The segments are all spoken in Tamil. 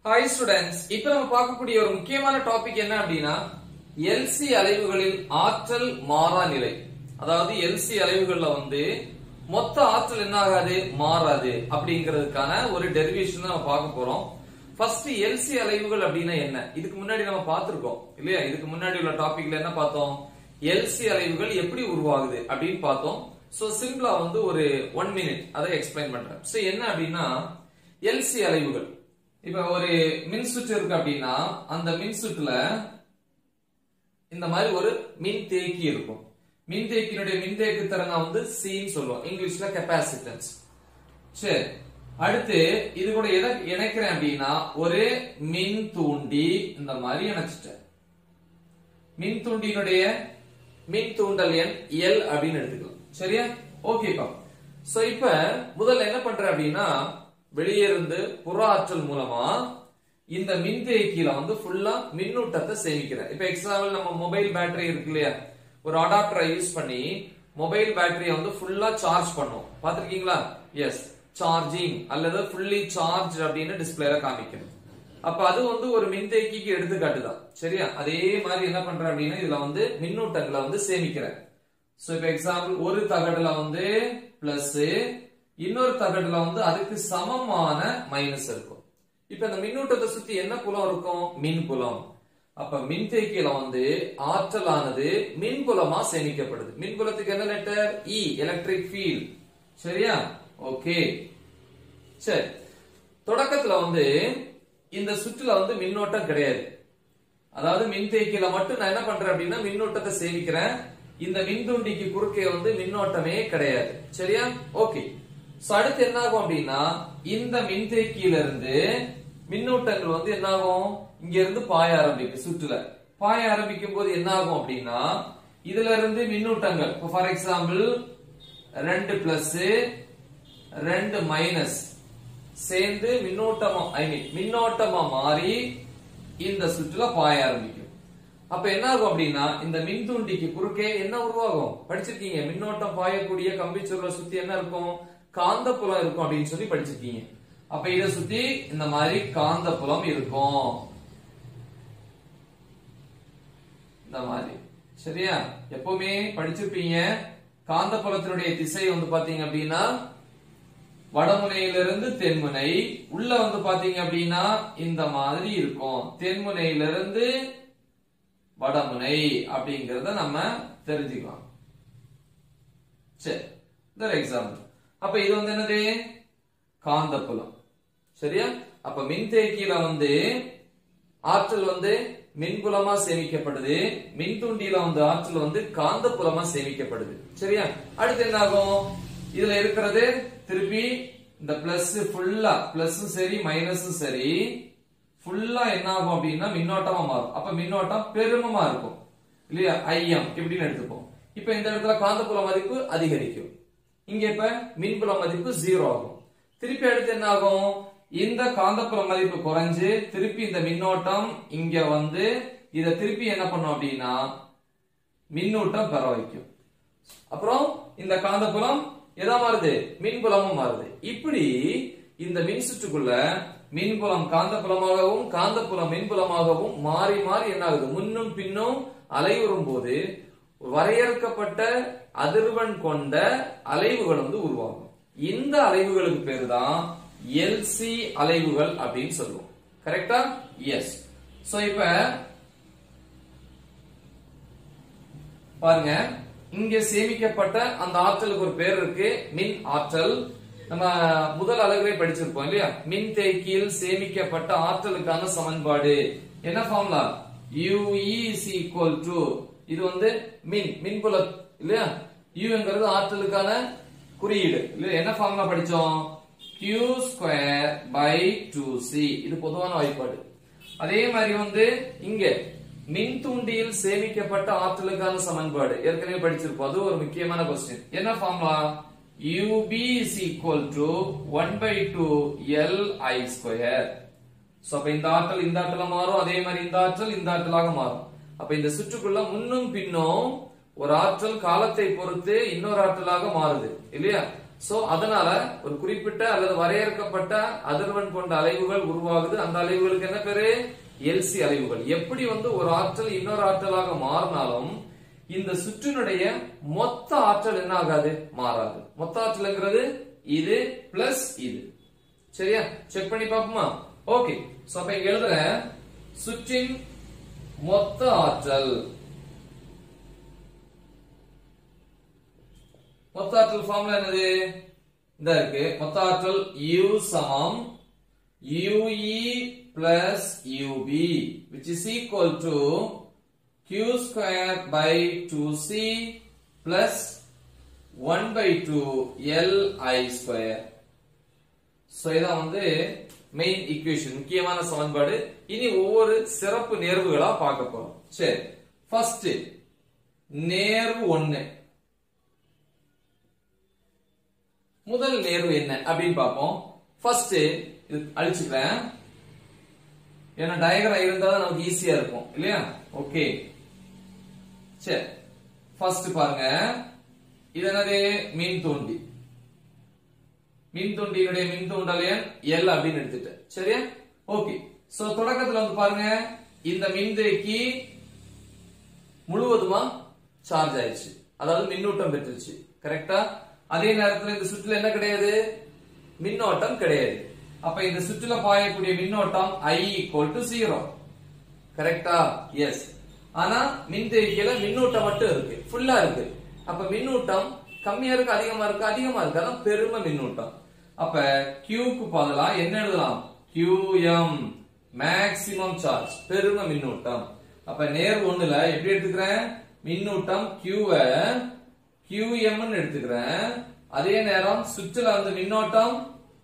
ஹாய் ஸ்டூடெண்ட்ஸ் இப்ப நம்ம பார்க்கக்கூடிய ஒரு முக்கியமான டாபிக் என்ன அப்படின்னா எல்சி அலைவுகளில் ஆற்றல் மாறா நிலை அதாவது எல்சி அலைவுகள்ல வந்து மொத்த ஆற்றல் என்ன ஆகாது மாறாது அப்படிங்கிறதுக்கான ஒரு டெரிவேஷன் நம்ம பார்க்க போறோம் ஃபர்ஸ்ட் எல்சி அலைவுகள் அப்படின்னா என்ன இதுக்கு முன்னாடி நம்ம பார்த்திருக்கோம் இல்லையா இதுக்கு முன்னாடி உள்ள டாபிக்ல என்ன பார்த்தோம் எல்சி அலைவுகள் எப்படி உருவாகுது அப்படின்னு பார்த்தோம் சோ சிம்பிளா வந்து ஒரு ஒன் மினிட் அதை எக்ஸ்பிளைன் பண்றேன் சோ என்ன அப்படின்னா எல்சி அலைவுகள் இப்ப ஒரு மின் சுற்று இருக்கு அப்படின்னா அந்த மின் சுற்றுல இந்த மாதிரி ஒரு மின் தேக்கி இருக்கும் மின் தேக்கியினுடைய மின் தேக்கு திறனை வந்து சின்னு சொல்லுவோம் இங்கிலீஷ்ல கெப்பாசிட்டன்ஸ் சரி அடுத்து இது கூட எதை இணைக்கிறேன் அப்படின்னா ஒரு மின் தூண்டி இந்த மாதிரி இணைச்சிட்டேன் மின் தூண்டியினுடைய மின் தூண்டல் எண் எல் அப்படின்னு எடுத்துக்கலாம் சரியா ஓகேப்பா சோ இப்ப முதல்ல என்ன பண்றேன் அப்படின்னா வெளியே இருந்து புற ஆற்றல் மூலமா இந்த மின்தேக்கியில வந்து ஃபுல்லா மின்னூட்டத்தை சேமிக்கிறேன் இப்ப எக்ஸாம்பிள் நம்ம மொபைல் பேட்டரி இருக்கு இல்லையா ஒரு அடாப்டரை யூஸ் பண்ணி மொபைல் பேட்டரியை வந்து ஃபுல்லா சார்ஜ் பண்ணும் பாத்திருக்கீங்களா எஸ் சார்ஜிங் அல்லது ஃபுல்லி சார்ஜ் அப்படின்னு டிஸ்பிளேல காமிக்கணும் அப்ப அது வந்து ஒரு மின்தேக்கிக்கு எடுத்துக்காட்டு தான் சரியா அதே மாதிரி என்ன பண்றேன் அப்படின்னா இதுல வந்து மின்னூட்டங்களை வந்து சேமிக்கிறேன் சோ இப்ப எக்ஸாம்பிள் ஒரு தகடுல வந்து பிளஸ் இன்னொரு தகடுல வந்து அதுக்கு சமமான மைனஸ் இருக்கும் இப்ப இந்த மின்னூட்டத்தை சுத்தி என்ன புலம் இருக்கும் மின் புலம் அப்ப மின்தேக்கியில வந்து ஆற்றலானது மின்புலமா சேமிக்கப்படுது மின்புலத்துக்கு என்ன லெட்டர் இ எலக்ட்ரிக் ஃபீல்ட் சரியா ஓகே சரி தொடக்கத்துல வந்து இந்த சுற்றுல வந்து மின்னோட்டம் கிடையாது அதாவது மின்தேக்கியில மட்டும் நான் என்ன பண்றேன் அப்படின்னா மின்னோட்டத்தை சேமிக்கிறேன் இந்த மின்தூண்டிக்கு குறுக்கே வந்து மின்னோட்டமே கிடையாது சரியா ஓகே சோ அடுத்து என்ன ஆகும் அப்படின்னா இந்த மின்தேக்கியில இருந்து மின்னூட்டங்கள் வந்து என்ன ஆகும் இங்க இருந்து பாய ஆரம்பிக்கும் சுற்றுல பாய ஆரம்பிக்கும் போது என்ன ஆகும் அப்படின்னா இதுல இருந்து மின்னூட்டங்கள் ஃபார் எக்ஸாம்பிள் ரெண்டு பிளஸ் ரெண்டு மைனஸ் சேர்ந்து மின்னோட்டமா ஐ மீன் மின்னோட்டமா மாறி இந்த சுற்றுல பாய ஆரம்பிக்கும் அப்ப என்ன ஆகும் அப்படின்னா இந்த மின்தூண்டிக்கு குறுக்கே என்ன உருவாகும் படிச்சிருக்கீங்க மின்னோட்டம் பாயக்கூடிய கம்பிச்சுருளை சுத்தி என்ன இருக்கும் காந்த புலம் இருக்கும் அப்படின்னு சொல்லி படிச்சிருக்கீங்க அப்ப இத சுத்தி இந்த மாதிரி காந்த புலம் இருக்கும் இந்த மாதிரி சரியா எப்பவுமே படிச்சிருப்பீங்க காந்த புலத்தினுடைய திசை வந்து பாத்தீங்க அப்படின்னா வடமுனையிலிருந்து தென்முனை உள்ள வந்து பாத்தீங்க அப்படின்னா இந்த மாதிரி இருக்கும் தென்முனையிலிருந்து வடமுனை அப்படிங்கறத நம்ம தெரிஞ்சுக்கலாம் சரி இந்த எக்ஸாம்பிள் அப்ப இது வந்து என்னது காந்தப்புலம் சரியா அப்ப மின்தேக்கியில வந்து ஆற்றல் வந்து மின்புலமா சேமிக்கப்படுது மின்தூண்டியில வந்து ஆற்றல் வந்து காந்தப்புலமா சேமிக்கப்படுது சரியா அடுத்து என்ன ஆகும் இதுல இருக்கிறது திருப்பி இந்த பிளஸ் ஃபுல்லா பிளஸும் சரி மைனஸும் சரி ஃபுல்லா என்ன ஆகும் அப்படின்னா மின்னோட்டமா மாறும் அப்ப மின்னோட்டம் பெருமமா இருக்கும் இல்லையா ஐஎம் இப்படின்னு எடுத்துப்போம் இப்ப இந்த இடத்துல காந்தப்புல மதிப்பு அதிகரிக்கும் இங்க இப்ப மின்புல மதிப்பு ஜீரோ ஆகும் திருப்பி அடுத்து என்ன ஆகும் இந்த காந்தப்புல மதிப்பு குறைஞ்சு திருப்பி இந்த மின்னோட்டம் இங்க வந்து இத திருப்பி என்ன பண்ணும் அப்படின்னா மின்னூட்டம் பெற வைக்கும் அப்புறம் இந்த காந்தப்புலம் எதா மாறுது மின்புலமும் மாறுது இப்படி இந்த மின் சுற்றுக்குள்ள மின்புலம் காந்தப்புலமாகவும் காந்தப்புலம் மின்புலமாகவும் மாறி மாறி என்ன ஆகுது முன்னும் பின்னும் அலைவுறும் போது வரையறுக்கப்பட்ட அதிர்வெண் கொண்ட அலைவுகள் வந்து உருவாகும் இந்த அலைவுகளுக்கு பேரு தான் எல்சி அலைவுகள் அப்படின்னு சொல்லுவோம் கரெக்டா எஸ் சோ இப்ப பாருங்க இங்க சேமிக்கப்பட்ட அந்த ஆற்றலுக்கு ஒரு பேர் இருக்கு மின் ஆற்றல் நம்ம முதல் அழகே படிச்சிருப்போம் இல்லையா மின் தேக்கியில் சேமிக்கப்பட்ட ஆற்றலுக்கான சமன்பாடு என்ன formula ue is equal to இது வந்து மின் மின்புல இல்லையா ங்கிறது ஆற்றலுக்கான குறியீடு இல்லையா என்ன ஃபார்முலா படிச்சோம் q square by two C இது பொதுவான வாய்ப்பாடு அதே மாதிரி வந்து இங்க மின் தூண்டியில் சேமிக்கப்பட்ட ஆற்றலுக்கான சமன்பாடு ஏற்கனவே படிச்சிருப்போம் அது ஒரு முக்கியமான கொஸ்டின் என்ன formula ub is equal to 1 by 2 li square so அப்ப இந்த ஆற்றல் இந்த ஆற்றலா மாறும் அதே மாதிரி இந்த ஆற்றல் இந்த ஆற்றலாக மாறும் அப்ப இந்த சுற்றுக்குள்ள முன்னும் பின்னும் ஒரு ஆற்றல் காலத்தை பொறுத்து இன்னொரு ஆற்றலாக மாறுது இல்லையா சோ அதனால ஒரு குறிப்பிட்ட அல்லது வரையறுக்கப்பட்ட அதிர்வெண் கொண்ட அலைவுகள் உருவாகுது அந்த அலைவுகளுக்கு என்ன பேரு எல்சி அலைவுகள் எப்படி வந்து ஒரு ஆற்றல் இன்னொரு ஆற்றலாக மாறினாலும் இந்த சுற்றினுடைய மொத்த ஆற்றல் என்ன ஆகாது மாறாது மொத்த ஆற்றல்ங்கிறது இது பிளஸ் இது சரியா செக் பண்ணி பாப்போமா ஓகே சோ அப்ப இங்க எழுதுற சுற்றின் மொத்த ஆற்றல் மொத்த ஆற்றல் ஃபார்முலா என்னது இந்த இருக்கு மொத்த ஆற்றல் U சமம் UE plus UB which is equal to Q square by 2C plus 1 by 2 LI square so இதான் வந்து மெயின் ஈக்குவேஷன் முக்கியமான சமன்பாடு இனி ஒவ்வொரு சிறப்பு நேர்வுகளா பார்க்க போறோம் சரி ஃபர்ஸ்ட் நேர்வு ஒண்ணு முதல் நேர்வு என்ன அப்படின்னு பார்ப்போம் ஃபர்ஸ்ட் இது அழிச்சுக்கிறேன் ஏன்னா டயக்ராம் இருந்தா தான் நமக்கு ஈஸியா இருக்கும் இல்லையா ஓகே சரி ஃபர்ஸ்ட் பாருங்க இது என்னது மின் தூண்டி மின் தூண்டியினுடைய மின் தூண்டல் எண் L அப்படின்னு எடுத்துட்டேன் சரியா ஓகே சோ தொடக்கத்துல வந்து பாருங்க இந்த மின்தேக்கி முழுவதுமா சார்ஜ் ஆயிடுச்சு அதாவது மின்னூட்டம் பெற்றுச்சு கரெக்டா அதே நேரத்துல இந்த சுற்றுல என்ன கிடையாது மின்னோட்டம் கிடையாது அப்ப இந்த சுற்றுல பாயக்கூடிய மின்னோட்டம் I ஈக்குவல் டு ஜீரோ கரெக்டா எஸ் ஆனா மின்தேக்கியில மின்னூட்டம் மட்டும் இருக்கு ஃபுல்லா இருக்கு அப்ப மின்னூட்டம் கம்மியா இருக்கு அதிகமா இருக்கு அதிகமா இருக்கு அதான் பெரும மின்னூட்டம் அப்ப Qக்கு பதிலா என்ன எழுதலாம் QM மேக்ஸிமம் சார்ஜ் பெரும மின்னூட்டம் அப்ப நேர் ஒண்ணுல எப்படி எடுத்துக்கிறேன் மின்னூட்டம் Qவ QM ன்னு எடுத்துக்கிறேன் அதே நேரம் சுற்றுல வந்து மின்னோட்டம்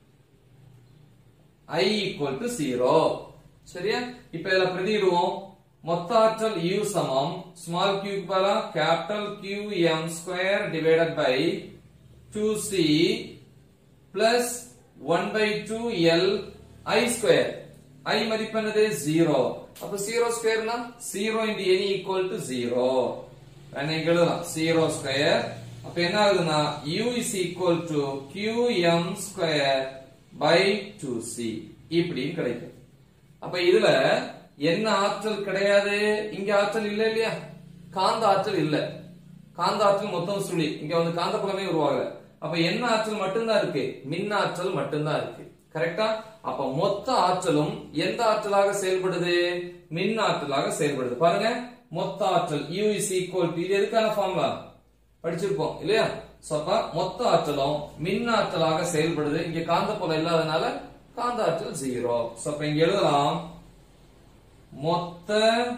I ஈக்குவல் டு ஜீரோ சரியா இப்ப இதுல பிரதியிடுவோம் மொத்த ஆற்றல் U சமம் ஸ்மால் q க்கு பதிலா capital Q m square divided by 2c plus 1 by 2 L I square I மதிப்பு என்னது 0 அப்ப 0 ஸ்கொயர்னா 0 into n ஈக்குவல் டு 0 வேணா இங்க எழுதலாம் 0 ஸ்கொயர் அப்ப என்ன ஆகுதுன்னா U is equal to QM square by 2c இப்படின்னு கிடைக்கும் அப்ப இதுல என்ன ஆற்றல் கிடையாது இங்க ஆற்றல் இல்ல இல்லையா காந்த ஆற்றல் இல்ல காந்த ஆற்றல் மொத்தம் சுழி இங்க வந்து காந்த புலமே உருவாகல அப்ப என்ன ஆற்றல் மட்டும்தான் இருக்கு மின் ஆற்றல் மட்டும்தான் இருக்கு கரெக்டா அப்ப மொத்த ஆற்றலும் எந்த ஆற்றலாக செயல்படுது மின் ஆற்றலாக செயல்படுது பாருங்க மொத்த ஆற்றல் U is equal to இது எதுக்கான ஃபார்முலா படிச்சிருப்போம் இல்லையா சோ அப்ப மொத்த ஆற்றலும் மின் ஆற்றலாக செயல்படுது இங்க காந்த புலம் இல்லாதனால காந்த ஆற்றல் ஜீரோ சோ அப்ப இங்க எழுதலாம் மொத்த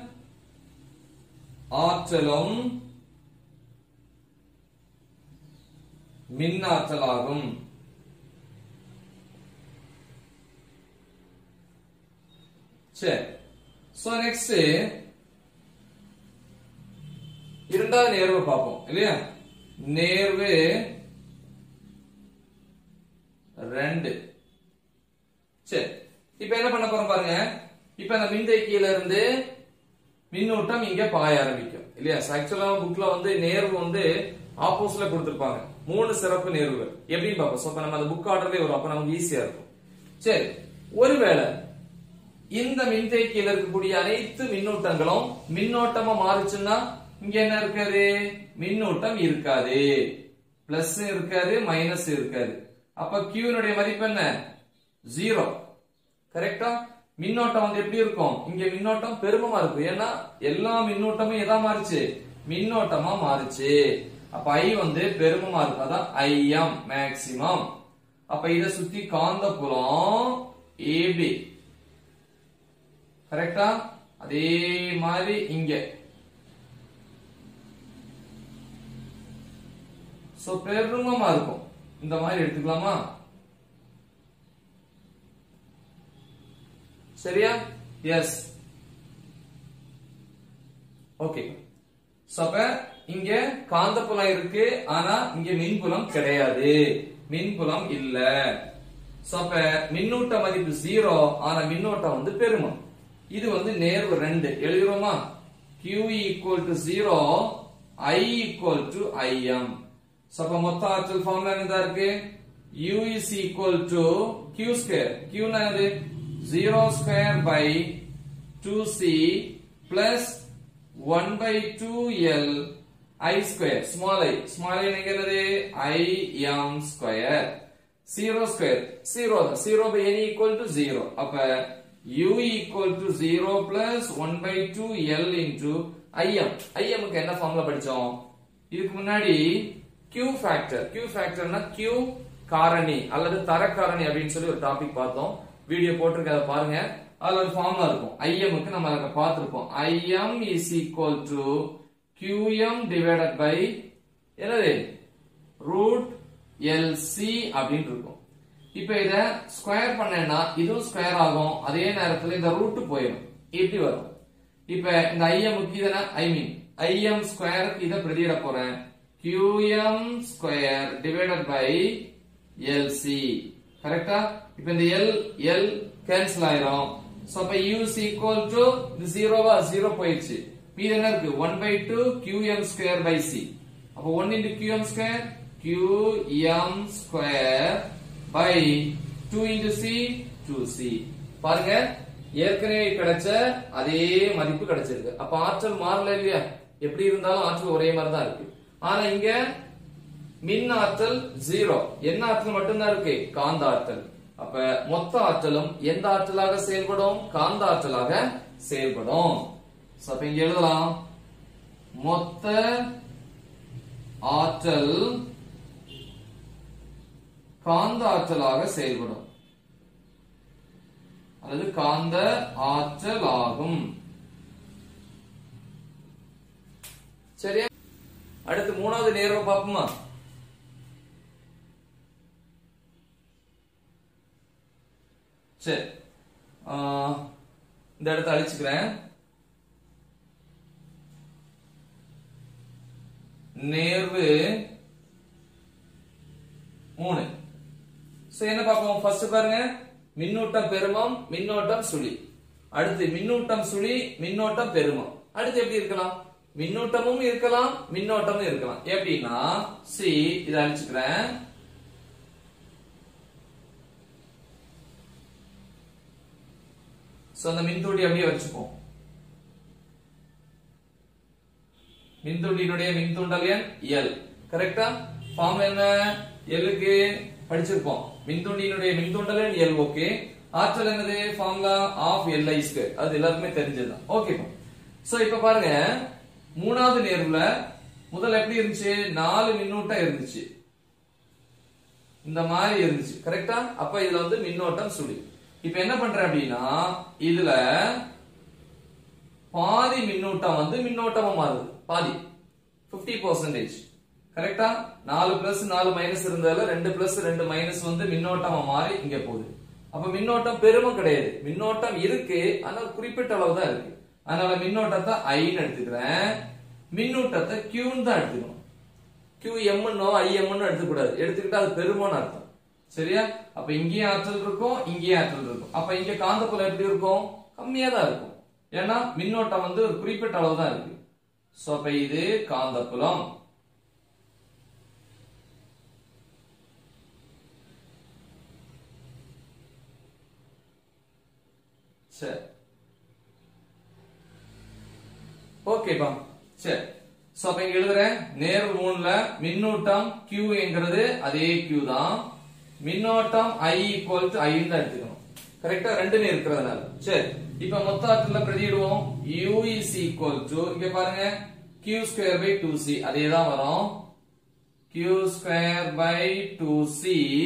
ஆற்றலும் மின் ஆற்றலாகும் சரி சோ நெக்ஸ்ட் இரண்டாவது நேர்வு பார்ப்போம் இல்லையா நேர்வு ரெண்டு சரி இப்ப என்ன பண்ண போறோம் பாருங்க இப்ப இந்த மின்தேக்கியில இருந்து மின்னூட்டம் இங்க பாய ஆரம்பிக்கும் இல்லையா ஆக்சுவலா புக்ல வந்து நேர்வு வந்து ஆப்போசிட்ல கொடுத்திருப்பாங்க மூணு சிறப்பு நேர்வுகள் எப்படின்னு பார்ப்போம் So, அப்ப நம்ம அந்த புக் ஆர்டர்லயே வரும் அப்ப நமக்கு ஈஸியா இருக்கும் சரி ஒருவேளை இந்த மின்தேக்கியில இருக்கக்கூடிய அனைத்து மின்னூட்டங்களும் மின்னோட்டமா மாறுச்சுன்னா இங்க என்ன இருக்காது மின்னூட்டம் இருக்காது பிளஸ் இருக்காது மைனஸ் இருக்காது அப்ப Q னுடைய மதிப்பு என்ன ஜீரோ கரெக்டா மின்னோட்டம் வந்து எப்படி இருக்கும் இங்க மின்னோட்டம் பெருமமா இருக்கும் ஏன்னா எல்லா மின்னோட்டமும் எதா மாறுச்சு மின்னோட்டமா மாறுச்சு அப்ப I வந்து பெருமமா இருக்கும் அதான் IM மேக்சிமம் அப்ப இத சுத்தி காந்த புலம் AB கரெக்டா அதே மாதிரி இங்க சோ பெருமமா இருக்கும் இந்த மாதிரி எடுத்துக்கலாமா சரியா எஸ் ஓகே சோ அப்ப இங்க காந்தப்புலம் இருக்கு ஆனா இங்க மின்புலம் கிடையாது மின்புலம் இல்ல சோ அப்ப மின்னூட்ட மதிப்பு ஜீரோ ஆனா மின்னோட்டம் வந்து பெருமம் இது வந்து நேர்வு ரெண்டு எழுதுறோமா Q equal to zero I equal to IM so அப்ப மொத்த ஆற்றல் ஃபார்முலா என்னதா இருக்கு u is equal to q square q னா என்னது 0 square by 2c plus 1 by 2l i square small i small i என்னது i m square 0 square 0 தான் 0 by n equal to 0 அப்ப u equal to 0 plus 1 by 2l into im im க்கு என்ன ஃபார்முலா படிச்சோம் இதுக்கு முன்னாடி q factor q factorனா q காரணி அல்லது தர காரணி அப்படின்னு சொல்லி ஒரு டாபிக் பார்த்தோம் வீடியோ போட்டிருக்க அதை பாருங்க அதுல ஒரு ஃபார்முலா இருக்கும் im க்கு நம்ம அதை பார்த்திருப்போம் im is equal to qm divided by என்னது ரூட் LC அப்படின்னு இருக்கும் இப்ப இத ஸ்கொயர் பண்ணேன்னா இதுவும் ஸ்கொயர் ஆகும் அதே நேரத்துல இந்த ரூட் போயிடும் இப்படி வரும் இப்ப இந்த IM க்கு இதன ஐ மீன் IM ஸ்கொயருக்கு இத பிரதியிட போறேன் QM square divided by LC கரெக்டா இப்ப இந்த L L கேன்சல் ஆயிரும் சோ அப்ப U is equal to இது 0 வா 0 போயிடுச்சு மீதி என்ன இருக்கு 1 by 2 QM square by C அப்ப 1 into QM square QM square by 2 into C 2C பாருங்க ஏற்கனவே கிடைச்ச அதே மதிப்பு கிடைச்சிருக்கு அப்ப ஆற்றல் மாறல இல்லையா எப்படி இருந்தாலும் ஆற்றல் ஒரே மாதிரி தான் இருக்கு ஆனா இங்க மின் ஆற்றல் ஜீரோ என்ன ஆற்றல் மட்டும்தான் இருக்கு காந்த ஆற்றல் அப்ப மொத்த ஆற்றலும் எந்த ஆற்றலாக செயல்படும் காந்த ஆற்றலாக செயல்படும் So, அப்ப இங்க எழுதலாம் மொத்த ஆற்றல் காந்த ஆற்றலாக செயல்படும் அல்லது காந்த ஆற்றல் ஆகும் சரியா அடுத்து மூணாவது நேரம் பார்ப்போமா சரி ஆ, இந்த இடத்த அழிச்சுக்கிறேன் நேர்வு மூணு சோ என்ன பார்ப்போம் ஃபர்ஸ்ட் பாருங்க மின்னூட்டம் பெருமம் மின்னோட்டம் சுழி அடுத்து மின்னூட்டம் சுழி மின்னோட்டம் பெருமம் அடுத்து எப்படி இருக்கலாம் மின்னூட்டமும் இருக்கலாம் மின்னோட்டமும் இருக்கலாம் எப்படின்னா சி இதை அழிச்சுக்கிறேன் சோ அந்த மின்தூண்டி அப்படியே வச்சுப்போம் மின்தூண்டியினுடைய மின்தூண்டல் எண் எல் கரெக்டா ஃபார்ம் என்ன எல்லுக்கு படிச்சிருப்போம் மின்தூண்டியினுடைய மின்தூண்டல் எண் எல் ஓகே ஆற்றல் என்னது formula of L I square அது எல்லாருக்குமே தெரிஞ்சதுதான் ஓகே சோ இப்ப பாருங்க மூணாவது நேர்வுல முதல்ல எப்படி இருந்துச்சு நாலு மின்னூட்டம் இருந்துச்சு இந்த மாதிரி இருந்துச்சு கரெக்டா அப்ப இதுல வந்து மின்னோட்டம் சுழி இப்ப என்ன பண்றேன் அப்படின்னா இதுல பாதி மின்னூட்டம் வந்து மின்னோட்டமா மாறுது பாதி 50% பர்சன்டேஜ் கரெக்டா நாலு பிளஸ் நாலு மைனஸ் இருந்ததுல ரெண்டு பிளஸ் ரெண்டு மைனஸ் வந்து மின்னோட்டமா மாறி இங்க போகுது அப்ப மின்னோட்டம் பெருமை கிடையாது மின்னோட்டம் இருக்கு ஆனா குறிப்பிட்ட அளவு தான் இருக்கு அதனால மின்னோட்டத்தை ஐன்னு எடுத்துக்கிறேன் மின்னூட்டத்தை கியூன்னு தான் எடுத்துக்கணும் கியூ எம்னோ ஐஎம்னு எடுத்துக்கூடாது எடுத்துக்கிட்டா அது பெருமோன்னு அர்த்தம் சரியா அப்ப இங்கேயும் ஆற்றல் இருக்கும் இங்கேயும் ஆற்றல் இருக்கும் அப்ப இங்க காந்தப்புலம் எப்படி இருக்கும் கம்மியா தான் இருக்கும் ஏன்னா மின்னோட்டம் வந்து ஒரு குறிப்பிட்ட அளவு தான் இருக்கு சோ அப்ப இது காந்தப்புலம் சரி ஓகேப்பா சரி சோ அப்ப இங்க எழுதுறேன் நேர் மூணுல மின்னூட்டம் Q என்கிறது அதே Q தான் மின்னோட்டம் I ஈக்குவல் டு I தான் எடுத்துக்கணும் கரெக்டா ரெண்டுமே இருக்கிறதுனால சரி இப்ப மொத்த ஆற்றல பிரதியிடுவோம் U is equal to இங்க பாருங்க Q square by 2C அதே தான் வரும் Q square by 2C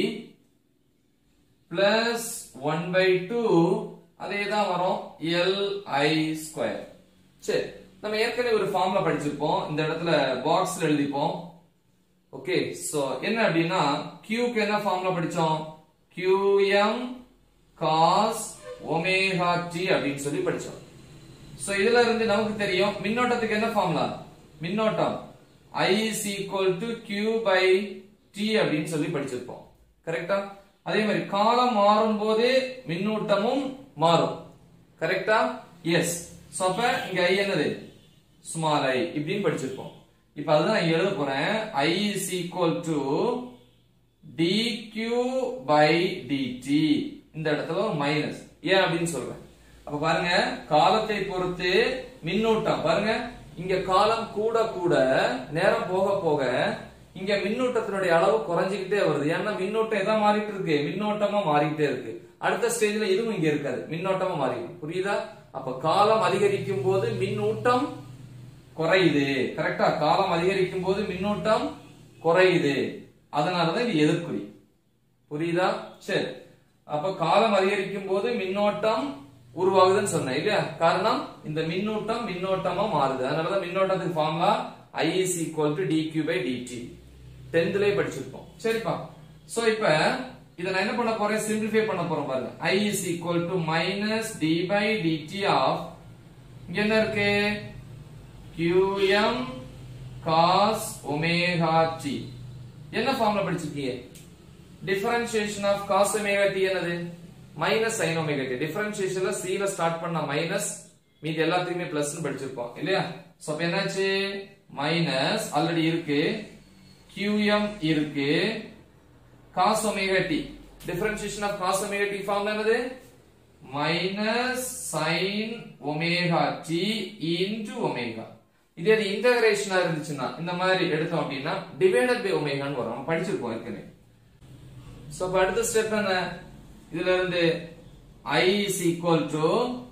plus 1 by 2 அதே தான் வரும் Li square சரி நம்ம ஏற்கனவே ஒரு ஃபார்முலா படிச்சிருப்போம் இந்த இடத்துல பாக்ஸ்ல எழுதிப்போம் ஓகே சோ என்ன அப்படின்னா Q க்கு என்ன ஃபார்முலா படிச்சோம் QM cos ஒமேகா t அப்படின்னு சொல்லி படிச்சோம் சோ இதுல இருந்து நமக்கு தெரியும் மின்னோட்டத்துக்கு என்ன ஃபார்முலா மின்னோட்டம் I is equal to Q by T அப்படின்னு சொல்லி படிச்சிருப்போம் கரெக்டா அதே மாதிரி காலம் மாறும் போது மின்னூட்டமும் மாறும் கரெக்டா எஸ் சோ அப்ப இங்க I என்னது ஸ்மால் i இப்படின்னு படிச்சிருப்போம் இப்ப அதுதான் நான் எழுத போறேன் I is equal to dq by dt இந்த இடத்துல ஒரு மைனஸ் ஏன் அப்படின்னு சொல்றேன் அப்ப பாருங்க காலத்தை பொறுத்து மின்னூட்டம் பாருங்க இங்க காலம் கூட கூட நேரம் போக போக இங்க மின்னூட்டத்தினுடைய அளவு குறைஞ்சிக்கிட்டே வருது ஏன்னா மின்னோட்டம் எதா மாறிட்டு இருக்கு மின்னோட்டமா மாறிக்கிட்டே இருக்கு அடுத்த ஸ்டேஜ்ல இதுவும் இங்க இருக்காது மின்னோட்டமா மாறிடும் புரியுதா அப்ப காலம் அதிகரிக்கும் போது மின்னூட்டம் குறையுது கரெக்டா காலம் அதிகரிக்கும் போது மின்னூட்டம் குறையுது அதனாலதான் இது எதிர்க்குறி புரியுதா சரி அப்ப காலம் அதிகரிக்கும் போது மின்னோட்டம் உருவாகுதுன்னு சொன்னேன் இல்லையா காரணம் இந்த மின்னூட்டம் மின்னோட்டமா மாறுது அதனாலதான் மின்னோட்டத்துக்கு formula I is equal to dq by dt டென்த்லயே படிச்சிருப்போம் சரிப்பா சோ இப்ப இத நான் என்ன பண்ண போறேன் சிம்பிளிஃபை பண்ண போறேன் பாருங்க I is equal to minus d by dt of இங்க என்ன இருக்கு qm cos omega t என்ன ஃபார்முலா படிச்சிருக்கீங்க differentiation of cos omega t என்னது மைனஸ் sin omega t டிஃபரன்ஷியேஷன்ல c ல ஸ்டார்ட் பண்ண மைனஸ் மீதி எல்லாத்துக்குமே பிளஸ் படிச்சிருப்போம் இல்லையா சோ அப்ப என்னாச்சு மைனஸ் ஆல்ரெடி இருக்கு qm இருக்கு cos omega t differentiation of cos omega t formula என்னது minus sin omega t into omega இதே இது இன்டகிரேஷனா இருந்துச்சுன்னா இந்த மாதிரி எடுத்தோம் அப்படின்னா டிவைடட் பை ஒமேகான்னு வரும் நம்ம படிச்சிருப்போம் ஏற்கனவே சோ அப்ப அடுத்த ஸ்டெப் என்ன இதுல இருந்து i is equal to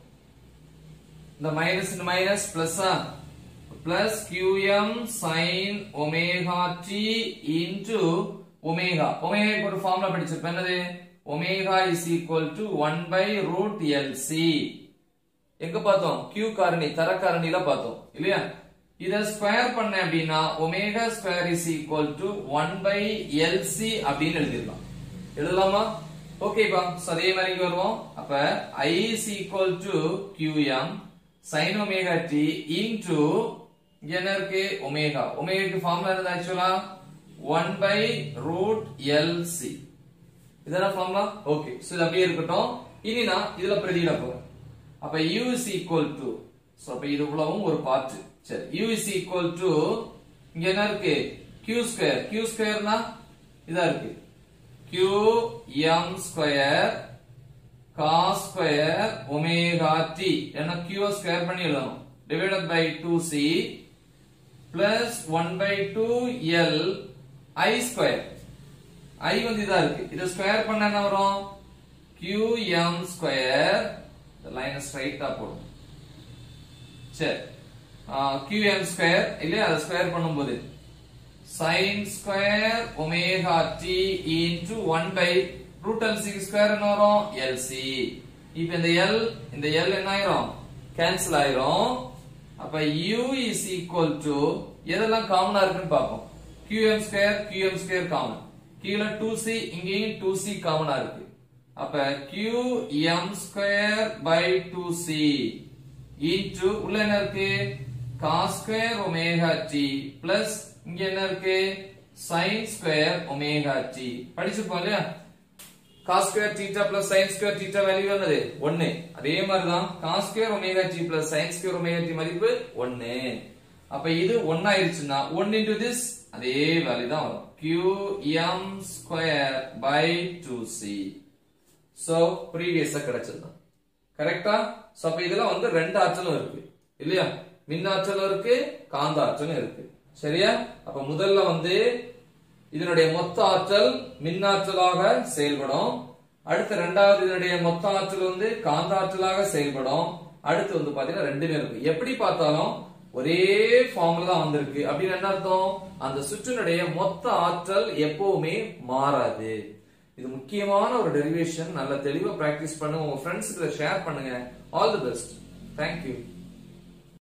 இந்த மைனஸ் இந்த minus plus plus qm sin omega t into omega omega ஒரு ஃபார்முலா படிச்சிருப்போம் என்னது omega is equal to 1 by root LC எங்க பார்த்தோம் q காரணி தர காரணில பார்த்தோம் இல்லையா இத ஸ்கொயர் பண்ண அப்படின்னா omega square is equal to one by LC அப்படின்னு எழுதிடலாம் எழுதலாமா ஓகேப்பா சோ அதே மாதிரி இங்க வருவோம் அப்ப i is equal to qm sin omega t into இங்க என்ன இருக்கு ஒமேகா ஒமேகாக்கு ஃபார்முலா என்னது ஆக்சுவலா 1 by root LC இதெல்லாம் ஃபார்முலா ஓகே சோ இது அப்படியே இருக்கட்டும் இனி நான் இதுல பிரதியிட போறேன் அப்ப u is equal to so அப்ப இது இவ்வளவும் ஒரு பார்ட் சரி u is equal to இங்க என்ன இருக்கு q ஸ்கொயர் q ஸ்கொயர்னா இதா இருக்கு q m square cos square omega t ஏன்னா q ஸ்கொயர் பண்ணி எழுதணும் divided by 2c plus 1 by 2 l i square i வந்து இதா இருக்கு இத ஸ்கொயர் பண்ண என்ன வரும் qm ஸ்கொயர் இந்த லைனை ஸ்ட்ரைட்டா போடும் சரி qm ஸ்கொயர் இல்லையா அதை ஸ்கொயர் பண்ணும்போது sin square omega t into 1 by root LC square என்ன வரும் LC இப்போ இந்த L இந்த L என்ன ஆயிரும் கேன்சல் ஆயிரும் அப்ப u is equal to எதெல்லாம் காமனா இருக்குன்னு பாப்போம் qm square qm square common கீழ 2c இங்கேயும் 2c காமனா இருக்கு அப்ப qm square by 2c into உள்ள என்ன இருக்கு cos square omega t plus இங்க என்ன இருக்கு sin ஸ்கொயர் ஒமேகா t படிச்சிருப்போம் இல்லையா cos square theta plus sin square theta value என்னது 1 அதே மாதிரி தான் cos square omega t plus sin square omega t மதிப்பு 1 அப்ப இது 1 ஆயிருச்சுன்னா 1 into this அதே வேல்யூ தான் வரும் qm ஸ்கொயர் by 2c சோ ப்ரீவியஸா கிடைச்சதுதான் கரெக்டா சோ அப்ப இதுல வந்து ரெண்டு ஆற்றலும் இருக்கு இல்லையா மின்னாற்றலும் இருக்கு காந்த ஆற்றலும் இருக்கு சரியா அப்ப முதல்ல வந்து இதனுடைய மொத்த ஆற்றல் மின்னாற்றலாக செயல்படும் அடுத்து ரெண்டாவது இதனுடைய மொத்த ஆற்றல் வந்து காந்த ஆற்றலாக செயல்படும் அடுத்து வந்து பாத்தீங்கன்னா ரெண்டுமே இருக்கு எப்படி பார்த்தாலும் ஒரே ஃபார்முலா தான் வந்திருக்கு அப்படின்னு என்ன அர்த்தம் அந்த சுற்றினுடைய மொத்த ஆற்றல் எப்பவுமே மாறாது இது முக்கியமான ஒரு டெரிவேஷன் நல்ல தெளிவா பிராக்டிஸ் பண்ணுங்க உங்க ஃப்ரெண்ட்ஸுக்கு ஷேர் பண்ணுங்க ஆல் தி பெஸ்ட் தேங்க்யூ